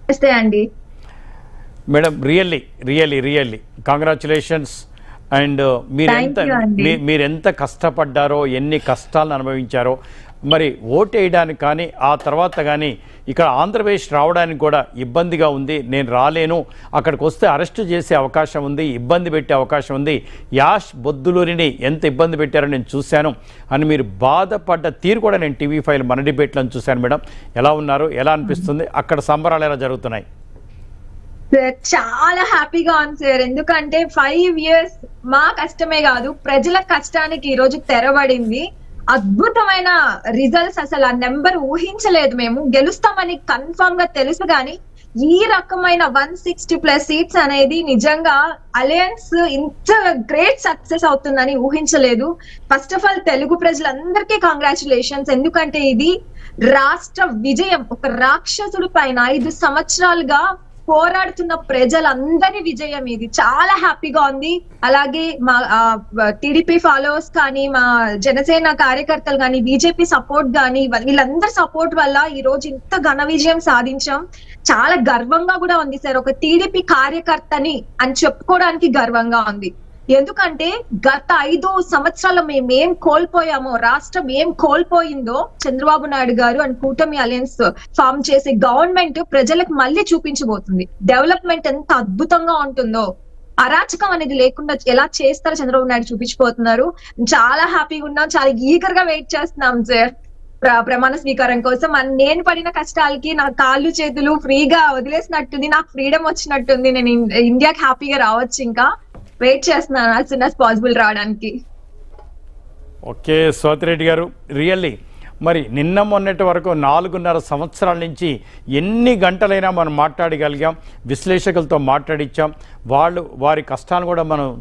నమస్తే అండి madam really really really congratulations and మీరు Thank ఎంత you అండి. మీ- మీరు ఎంత కష్టపడ్డారో ఎన్ని కష్టాలను అనుభవించారో మరి ఓటు వేయడానికి కానీ ఆ తర్వాత కానీ ఇక్కడ ఆంధ్రప్రదేశ్ రావడానికి కూడా ఇబ్బందిగా ఉంది నేను రాలేను అక్కడికి వస్తే అరెస్ట్ చేసే అవకాశం ఉంది ఇబ్బంది పెట్టే అవకాశం ఉంది యాష్ బొద్దులూరిని ఎంత ఇబ్బంది పెట్టారో నేను చూశాను అని మీరు బాధపడ్డ తీరు కూడా నేను టీవీ ఫైల్ మన డిబేట్లో చూశాను మేడం ఎలా ఉన్నారు ఎలా అనిపిస్తుంది అక్కడ సంబరాలు ఎలా జరుగుతున్నాయి సార్ చాలా హ్యాపీగా ఉంది సార్ ఎందుకంటే ఫైవ్ ఇయర్స్ మా కష్టమే కాదు ప్రజల కష్టానికి ఈ రోజు తెరబడింది అద్భుతమైన రిజల్ట్స్ అసలు ఆ నెంబర్ ఊహించలేదు మేము గెలుస్తామని కన్ఫర్మ్ గా తెలుసు కానీ ఈ రకమైన వన్ సిక్స్టీ ప్లస్ సీట్స్ అనేది నిజంగా అలయన్స్ ఇంత గ్రేట్ సక్సెస్ అవుతుందని ఊహించలేదు ఫస్ట్ ఆఫ్ ఆల్ తెలుగు ప్రజలందరికీ కంగ్రాచులేషన్స్ ఎందుకంటే ఇది రాష్ట్ర విజయం ఒక రాక్షసుడి పైన ఐదు సంవత్సరాలుగా పోరాడుతున్న ప్రజలందరి విజయం ఇది చాలా హ్యాపీగా ఉంది అలాగే మా టీడీపీ ఫాలోవర్స్ కానీ మా జనసేన కార్యకర్తలు కానీ బీజేపీ సపోర్ట్ కానీ వీళ్ళందరి సపోర్ట్ వల్ల ఈ రోజు ఇంత ఘన విజయం సాధించాం చాలా గర్వంగా కూడా ఉంది సార్ ఒక టీడీపీ కార్యకర్తని అని చెప్పుకోవడానికి గర్వంగా ఉంది ఎందుకంటే గత ఐదు సంవత్సరాలు మేము ఏం కోల్పోయామో రాష్ట్రం ఏం కోల్పోయిందో చంద్రబాబు నాయుడు గారు అండ్ కూటమి అలయన్స్ ఫామ్ చేసే గవర్నమెంట్ ప్రజలకు మళ్ళీ చూపించబోతుంది డెవలప్మెంట్ ఎంత అద్భుతంగా ఉంటుందో అరాచకం అనేది లేకుండా ఎలా చేస్తారో చంద్రబాబు నాయుడు చూపించిపోతున్నారు చాలా హ్యాపీగా ఉన్నాం చాలా ఈగర్ గా వెయిట్ చేస్తున్నాం సార్ ప్ర- ప్రమాణ స్వీకారం కోసం అండ్ నేను పడిన కష్టాలకి నా కాళ్ళు చేతులు ఫ్రీగా వదిలేసినట్టుంది నాకు ఫ్రీడమ్ వచ్చినట్టుంది నేను ఇన్- ఇండియాకి హ్యాపీగా రావచ్చు ఇంకా వెయిట్ చేస్తున్నాను as soon as పాసిబుల్ రావడానికి ఓకే స్వాతిరెడ్డి గారు రియల్లీ మరి నిన్న మొన్నటి వరకు నాలుగున్నర సంవత్సరాల నుంచి ఎన్ని గంటలైనా మనం మాట్లాడగలిగాం విశ్లేషకులతో మాట్లాడించాం వాళ్ళు వారి కష్టాలు కూడా మనం